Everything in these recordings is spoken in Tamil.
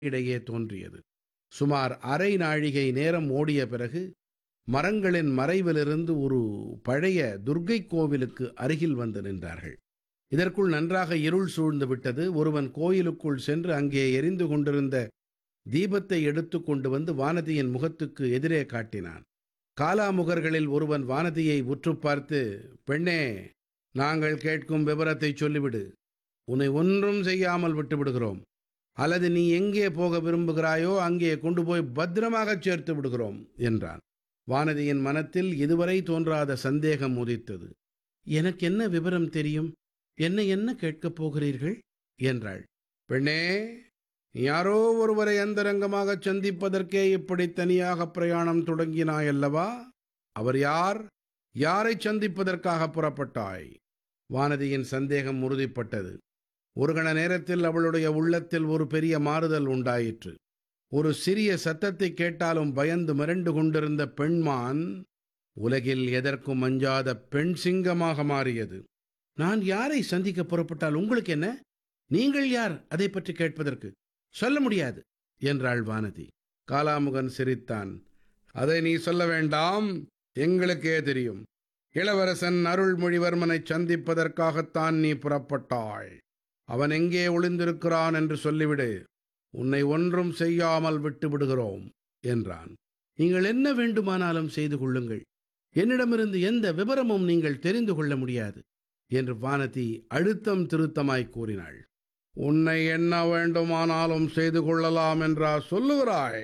இடையே தோன்றியது சுமார் அரை நாழிகை நேரம் ஓடிய பிறகு மரங்களின் மறைவிலிருந்து ஒரு பழைய துர்க்கை கோவிலுக்கு அருகில் வந்து நின்றார்கள் இதற்குள் நன்றாக இருள் சூழ்ந்து விட்டது ஒருவன் கோயிலுக்குள் சென்று அங்கே எரிந்து கொண்டிருந்த தீபத்தை எடுத்துக் கொண்டு வந்து வானதியின் முகத்துக்கு எதிரே காட்டினான் காலாமுகர்களில் ஒருவன் வானதியை உற்று பார்த்து பெண்ணே நாங்கள் கேட்கும் விவரத்தை சொல்லிவிடு உன்னை ஒன்றும் செய்யாமல் விட்டு விடுகிறோம் அல்லது நீ எங்கே போக விரும்புகிறாயோ அங்கே கொண்டு போய் பத்திரமாகச் சேர்த்து விடுகிறோம் என்றான் வானதியின் மனத்தில் இதுவரை தோன்றாத சந்தேகம் உதித்தது எனக்கு என்ன விவரம் தெரியும் என்னை என்ன கேட்கப் போகிறீர்கள் என்றாள் பெண்ணே நீ யாரோ ஒருவரை அந்தரங்கமாகச் சந்திப்பதற்கே இப்படி தனியாக பிரயாணம் தொடங்கினாயல்லவா அவர் யார் யாரைச் சந்திப்பதற்காக புறப்பட்டாய் வானதியின் சந்தேகம் உறுதிப்பட்டது ஒரு கண நேரத்தில் அவளுடைய உள்ளத்தில் ஒரு பெரிய மாறுதல் உண்டாயிற்று ஒரு சிறிய சத்தத்தை கேட்டாலும் பயந்து மிரண்டு கொண்டிருந்த பெண்மான் உலகில் எதற்கும் அஞ்சாத பெண் சிங்கமாக மாறியது நான் யாரை சந்திக்க புறப்பட்டால் உங்களுக்கு என்ன நீங்கள் யார் அதை பற்றி கேட்பதற்கு சொல்ல முடியாது என்றாள் வானதி காலாமுகன் சிரித்தான் அதை நீ சொல்ல வேண்டாம் எங்களுக்கே தெரியும் இளவரசன் அருள்மொழிவர்மனை சந்திப்பதற்காகத்தான் நீ புறப்பட்டாய் அவன் எங்கே ஒளிந்திருக்கிறான் என்று சொல்லிவிடு உன்னை ஒன்றும் செய்யாமல் விட்டு விடுகிறோம் என்றான் நீங்கள் என்ன வேண்டுமானாலும் செய்து கொள்ளுங்கள் என்னிடமிருந்து எந்த விவரமும் நீங்கள் தெரிந்து கொள்ள முடியாது என்று வானதி அழுத்தம் திருத்தமாய் கூறினாள் உன்னை என்ன வேண்டுமானாலும் செய்து கொள்ளலாம் என்றா சொல்லுகிறாய்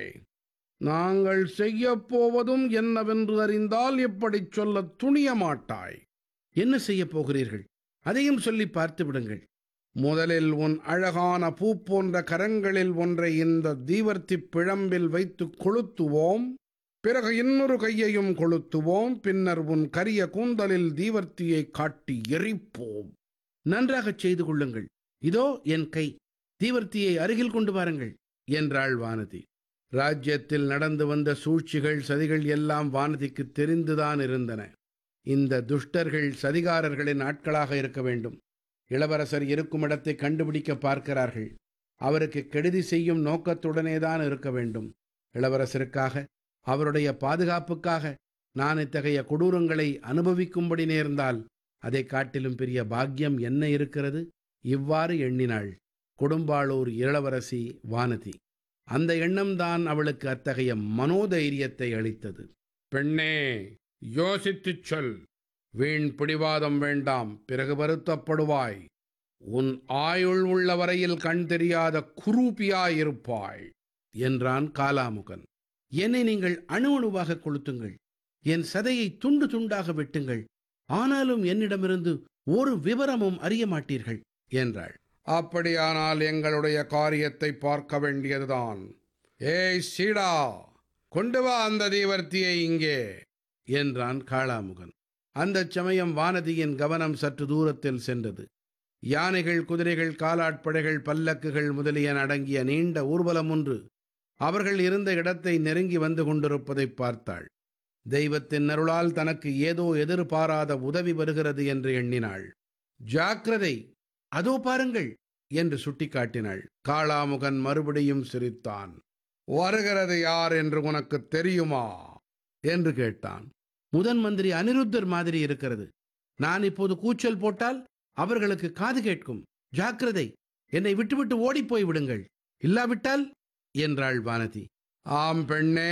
நாங்கள் செய்யப் போவதும் என்னவென்று அறிந்தால் இப்படிச் சொல்ல துணிய மாட்டாய் என்ன செய்யப் போகிறீர்கள் அதையும் சொல்லி பார்த்து விடுங்கள் முதலில் உன் அழகான பூ போன்ற கரங்களில் ஒன்றை இந்த தீவர்த்தி பிழம்பில் வைத்து கொளுத்துவோம் பிறகு இன்னொரு கையையும் கொளுத்துவோம் பின்னர் உன் கரிய கூந்தலில் தீவர்த்தியை காட்டி எரிப்போம் நன்றாகச் செய்து கொள்ளுங்கள் இதோ என் கை தீவர்த்தியை அருகில் கொண்டு வாருங்கள் என்றாள் வானதி ராஜ்யத்தில் நடந்து வந்த சூழ்ச்சிகள் சதிகள் எல்லாம் வானதிக்கு தெரிந்துதான் இருந்தன இந்த துஷ்டர்கள் சதிகாரர்களின் ஆட்களாக இருக்க வேண்டும் இளவரசர் இருக்கும் இடத்தை கண்டுபிடிக்க பார்க்கிறார்கள் அவருக்கு கெடுதி செய்யும் நோக்கத்துடனேதான் இருக்க வேண்டும் இளவரசருக்காக அவருடைய பாதுகாப்புக்காக நான் இத்தகைய கொடூரங்களை அனுபவிக்கும்படி நேர்ந்தால் அதை காட்டிலும் பெரிய பாக்கியம் என்ன இருக்கிறது இவ்வாறு எண்ணினாள் கொடும்பாளூர் இளவரசி வானதி அந்த எண்ணம்தான் அவளுக்கு அத்தகைய மனோதைரியத்தை அளித்தது பெண்ணே யோசித்துச் சொல் வீண் பிடிவாதம் வேண்டாம் பிறகு வருத்தப்படுவாய் உன் ஆயுள் உள்ள வரையில் கண் தெரியாத குரூபியாயிருப்பாய் என்றான் காலாமுகன் என்னை நீங்கள் அணு அணுவாக கொளுத்துங்கள் என் சதையை துண்டு துண்டாக வெட்டுங்கள் ஆனாலும் என்னிடமிருந்து ஒரு விவரமும் அறிய மாட்டீர்கள் என்றாள் அப்படியானால் எங்களுடைய காரியத்தை பார்க்க வேண்டியதுதான் ஏய் சீடா கொண்டு வா அந்த தீவர்த்தியை இங்கே என்றான் காளாமுகன் அந்தச் சமயம் வானதியின் கவனம் சற்று தூரத்தில் சென்றது யானைகள் குதிரைகள் காலாட்படைகள் பல்லக்குகள் முதலியன அடங்கிய நீண்ட ஊர்வலம் ஒன்று அவர்கள் இருந்த இடத்தை நெருங்கி வந்து கொண்டிருப்பதைப் பார்த்தாள் தெய்வத்தின் அருளால் தனக்கு ஏதோ எதிர்பாராத உதவி வருகிறது என்று எண்ணினாள் ஜாக்கிரதை அதோ பாருங்கள் என்று சுட்டிக்காட்டினாள் காளாமுகன் மறுபடியும் சிரித்தான் வருகிறது யார் என்று உனக்கு தெரியுமா என்று கேட்டான் முதன் மந்திரி அனிருத்தர் மாதிரி இருக்கிறது நான் இப்போது கூச்சல் போட்டால் அவர்களுக்கு காது கேட்கும் ஜாக்கிரதை என்னை விட்டுவிட்டு ஓடிப்போய் விடுங்கள் இல்லாவிட்டால் என்றாள் வானதி ஆம் பெண்ணே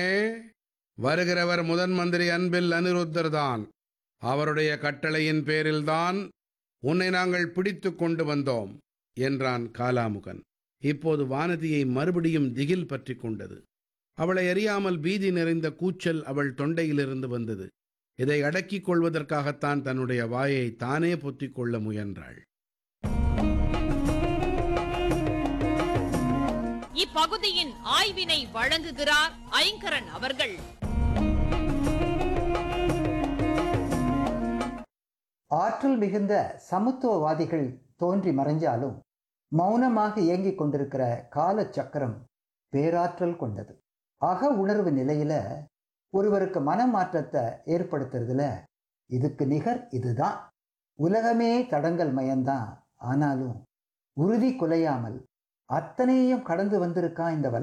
வருகிறவர் முதன் மந்திரி அன்பில் அனிருத்தர் தான் அவருடைய கட்டளையின் பேரில்தான் உன்னை நாங்கள் பிடித்து கொண்டு வந்தோம் என்றான் காலாமுகன் இப்போது வானதியை மறுபடியும் திகில் பற்றி கொண்டது அவளை அறியாமல் பீதி நிறைந்த கூச்சல் அவள் தொண்டையிலிருந்து வந்தது இதை அடக்கிக் கொள்வதற்காகத்தான் தன்னுடைய வாயை தானே பொத்திக் கொள்ள முயன்றாள் இப்பகுதியின் ஆய்வினை வழங்குகிறார் ஐங்கரன் அவர்கள் ஆற்றல் மிகுந்த சமத்துவவாதிகள் தோன்றி மறைஞ்சாலும் மௌனமாக இயங்கிக் கொண்டிருக்கிற காலச்சக்கரம் பேராற்றல் கொண்டது அக உணர்வு நிலையில ஒருவருக்கு மனமாற்றத்தை ஏற்படுத்துறதுல இதுக்கு நிகர் இதுதான் உலகமே தடங்கல் மயம்தான் ஆனாலும் உறுதி குலையாமல் அத்தனையும் கடந்து வந்திருக்கான் இந்த